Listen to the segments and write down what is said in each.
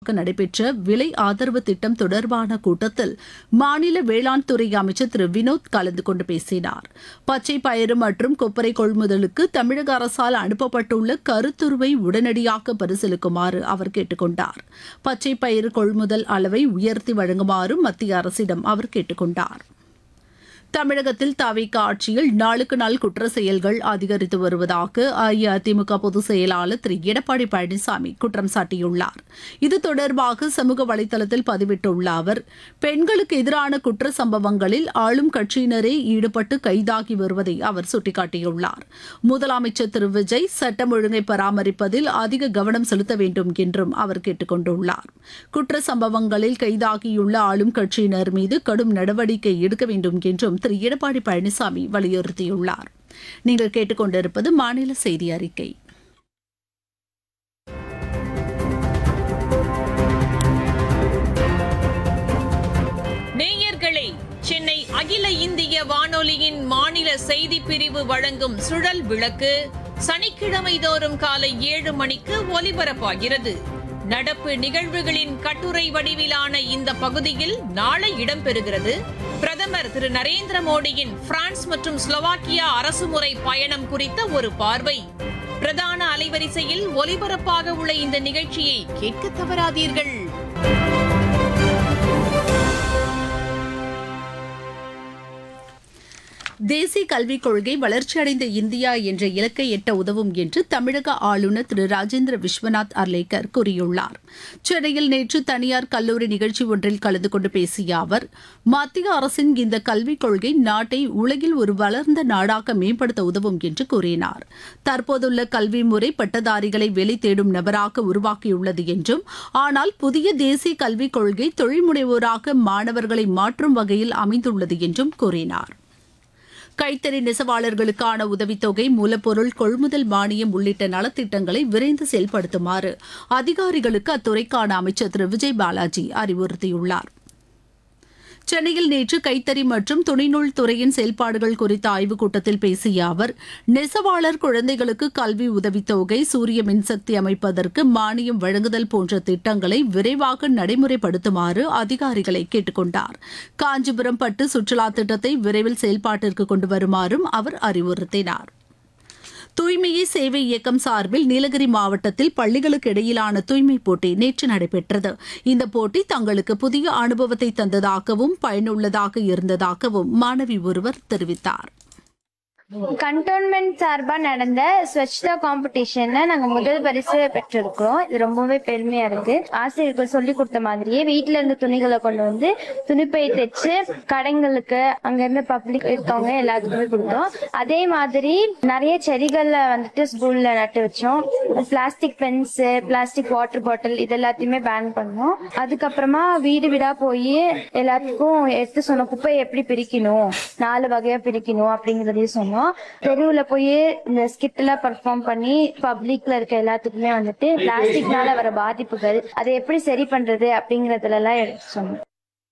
முன்னதாக நடைபெற்ற விலை ஆதரவு திட்டம் தொடர்பான கூட்டத்தில் மாநில வேளாண் துறை அமைச்சர் திரு வினோத் கலந்து கொண்டு பேசினார் பச்சை பயிறு மற்றும் கொப்பரை கொள்முதலுக்கு தமிழக அரசால் அனுப்பப்பட்டுள்ள கருத்துருவை உடனடியாக பரிசீலிக்குமாறு அவர் கேட்டுக் கொண்டார் பச்சை பயிறு கொள்முதல் அளவை உயர்த்தி வழங்குமாறும் மத்திய அரசிடம் அவர் கேட்டுக் கொண்டார் தமிழகத்தில் தவிக ஆட்சியில் நாளுக்கு நாள் குற்ற செயல்கள் அதிகரித்து வருவதாக அஇஅதிமுக பொதுச் செயலாளர் திரு எடப்பாடி பழனிசாமி குற்றம் சாட்டியுள்ளார் இது தொடர்பாக சமூக வலைதளத்தில் பதிவிட்டுள்ள அவர் பெண்களுக்கு எதிரான குற்ற சம்பவங்களில் ஆளும் கட்சியினரே ஈடுபட்டு கைதாகி வருவதை அவர் சுட்டிக்காட்டியுள்ளார் முதலமைச்சர் திரு விஜய் சட்டம் ஒழுங்கை பராமரிப்பதில் அதிக கவனம் செலுத்த வேண்டும் என்றும் அவர் கேட்டுக் கொண்டுள்ளார் குற்ற சம்பவங்களில் கைதாகியுள்ள ஆளும் கட்சியினர் மீது கடும் நடவடிக்கை எடுக்க வேண்டும் என்றும் திரு எடப்பாடி பழனிசாமி வலியுறுத்தியுள்ளார் நீங்கள் கேட்டுக்கொண்டிருப்பது மாநில செய்தி அறிக்கை நேயர்களே சென்னை அகில இந்திய வானொலியின் மாநில செய்திப் பிரிவு வழங்கும் சுழல் விளக்கு சனிக்கிழமை தோறும் காலை ஏழு மணிக்கு ஒலிபரப்பாகிறது நடப்பு நிகழ்வுகளின் கட்டுரை வடிவிலான இந்த பகுதியில் நாளை இடம்பெறுகிறது பிரதமர் திரு நரேந்திர மோடியின் பிரான்ஸ் மற்றும் ஸ்லோவாக்கியா அரசுமுறை பயணம் குறித்த ஒரு பார்வை பிரதான அலைவரிசையில் ஒலிபரப்பாக உள்ள இந்த நிகழ்ச்சியை கேட்க தவறாதீர்கள் தேசிய கல்விக் கொள்கை வளர்ச்சியடைந்த இந்தியா என்ற இலக்கை எட்ட உதவும் என்று தமிழக ஆளுநர் திரு ராஜேந்திர விஸ்வநாத் அர்லேக்கர் கூறியுள்ளார் சென்னையில் நேற்று தனியார் கல்லூரி நிகழ்ச்சி ஒன்றில் கலந்து கொண்டு பேசிய அவர் மத்திய அரசின் இந்த கல்விக் கொள்கை நாட்டை உலகில் ஒரு வளர்ந்த நாடாக மேம்படுத்த உதவும் என்று கூறினார் தற்போதுள்ள கல்வி முறை பட்டதாரிகளை வேலை தேடும் நபராக உருவாக்கியுள்ளது என்றும் ஆனால் புதிய தேசிய கல்விக் கொள்கை தொழில்முனைவோராக மாணவர்களை மாற்றும் வகையில் அமைந்துள்ளது என்றும் கூறினார் கைத்தறி நெசவாளர்களுக்கான உதவித்தொகை மூலப்பொருள் கொள்முதல் மானியம் உள்ளிட்ட நலத்திட்டங்களை விரைந்து செயல்படுத்துமாறு அதிகாரிகளுக்கு அத்துறைக்கான அமைச்சர் திரு விஜய் பாலாஜி அறிவுறுத்தியுள்ளார் சென்னையில் நேற்று கைத்தறி மற்றும் துணிநூல் துறையின் செயல்பாடுகள் குறித்த ஆய்வுக் கூட்டத்தில் பேசிய அவர் நெசவாளர் குழந்தைகளுக்கு கல்வி உதவித்தொகை சூரிய மின்சக்தி அமைப்பதற்கு மானியம் வழங்குதல் போன்ற திட்டங்களை விரைவாக நடைமுறைப்படுத்துமாறு அதிகாரிகளை கேட்டுக் கொண்டார் காஞ்சிபுரம் பட்டு சுற்றுலா திட்டத்தை விரைவில் செயல்பாட்டிற்கு கொண்டு வருமாறும் அவர் அறிவுறுத்தினார் தூய்மையே சேவை இயக்கம் சார்பில் நீலகிரி மாவட்டத்தில் பள்ளிகளுக்கு இடையிலான தூய்மை போட்டி நேற்று நடைபெற்றது இந்த போட்டி தங்களுக்கு புதிய அனுபவத்தை தந்ததாகவும் பயனுள்ளதாக இருந்ததாகவும் மாணவி ஒருவர் தெரிவித்தார் கண்டோன்மெண்ட் சார்பா நடந்த ஸ்வச்தா காம்படிஷன்ல நாங்க முதல் பரிசு பெற்றிருக்கிறோம் இது ரொம்பவே பெருமையா இருக்கு ஆசிரியர்கள் சொல்லி கொடுத்த மாதிரியே வீட்ல இருந்து துணிகளை கொண்டு வந்து துணிப்பை தைச்சு கடைங்களுக்கு அங்க இருந்து பப்ளிக் இருக்கவங்க எல்லாத்துக்குமே கொடுத்தோம் அதே மாதிரி நிறைய செடிகள்ல வந்துட்டு ஸ்கூல்ல நட்டு வச்சோம் plastic pens plastic water bottle இது எல்லாத்தையுமே பேன் பண்ணோம் அதுக்கப்புறமா வீடு வீடா போய் எல்லாத்துக்கும் எடுத்து சொன்னோம் குப்பையை எப்படி பிரிக்கணும் நாலு வகையா பிரிக்கணும் அப்படிங்கறதையும் சொன்னோம் தெருவுல போய் இந்த ஸ்கிட் எல்லாம் பெர்ஃபார்ம் பண்ணி பப்ளிக்ல இருக்க எல்லாத்துக்குமே வந்துட்டு பிளாஸ்டிக்னால வர பாதிப்புகள் அதை எப்படி சரி பண்றது அப்படிங்கறதுல எல்லாம் எடுத்து சொன்னோம்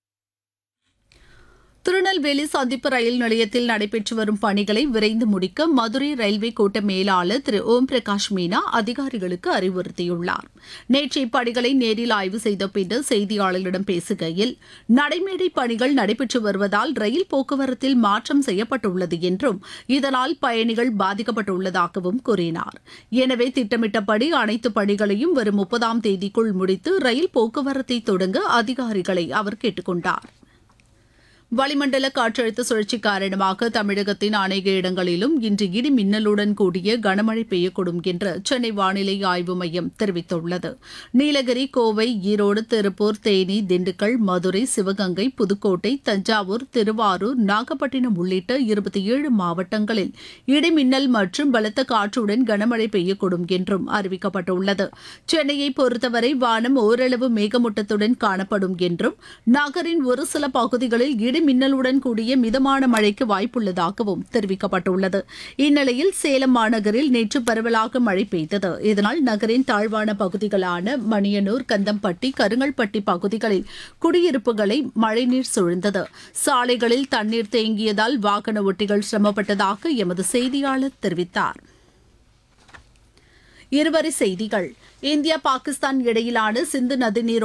திருநெல்வேலி சந்திப்பு ரயில் நிலையத்தில் நடைபெற்று வரும் பணிகளை விரைந்து முடிக்க மதுரை ரயில்வே கோட்ட மேலாளர் திரு ஓம் பிரகாஷ் மீனா அதிகாரிகளுக்கு அறிவுறுத்தியுள்ளார் நேற்று இப்பணிகளை நேரில் ஆய்வு செய்த பின்னர் செய்தியாளர்களிடம் பேசுகையில் நடைமேடை பணிகள் நடைபெற்று வருவதால் ரயில் போக்குவரத்தில் மாற்றம் செய்யப்பட்டுள்ளது என்றும் இதனால் பயணிகள் பாதிக்கப்பட்டுள்ளதாகவும் கூறினார் எனவே திட்டமிட்டபடி அனைத்து பணிகளையும் வரும் முப்பதாம் தேதிக்குள் முடித்து ரயில் போக்குவரத்தை தொடங்க அதிகாரிகளை அவர் கேட்டுக் கொண்டார் வளிமண்டல காற்றழுத்த சுழற்சி காரணமாக தமிழகத்தின் அநேக இடங்களிலும் இன்று இடி மின்னலுடன் கூடிய கனமழை பெய்யக்கூடும் என்று சென்னை வானிலை ஆய்வு மையம் தெரிவித்துள்ளது நீலகிரி கோவை ஈரோடு திருப்பூர் தேனி திண்டுக்கல் மதுரை சிவகங்கை புதுக்கோட்டை தஞ்சாவூர் திருவாரூர் நாகப்பட்டினம் உள்ளிட்ட இருபத்தி ஏழு மாவட்டங்களில் இடி மின்னல் மற்றும் பலத்த காற்றுடன் கனமழை பெய்யக்கூடும் என்றும் அறிவிக்கப்பட்டுள்ளது சென்னையை பொறுத்தவரை வானம் ஓரளவு மேகமூட்டத்துடன் காணப்படும் என்றும் நகரின் ஒரு சில பகுதிகளில் இடி மின்னலுடன் கூடிய மிதமான மழைக்கு வாய்ப்புள்ளதாகவும் தெரிவிக்கப்பட்டுள்ளது இந்நிலையில் சேலம் மாநகரில் நேற்று பரவலாக மழை பெய்தது இதனால் நகரின் தாழ்வான பகுதிகளான மணியனூர் கந்தம்பட்டி கருங்கல்பட்டி பகுதிகளில் குடியிருப்புகளை மழைநீர் சூழ்ந்தது சாலைகளில் தண்ணீர் தேங்கியதால் வாகன ஓட்டிகள் சிரமப்பட்டதாக எமது செய்தியாளர் தெரிவித்தார் இருவரி செய்திகள் இந்தியா பாகிஸ்தான் இடையிலான சிந்து நதிநீர்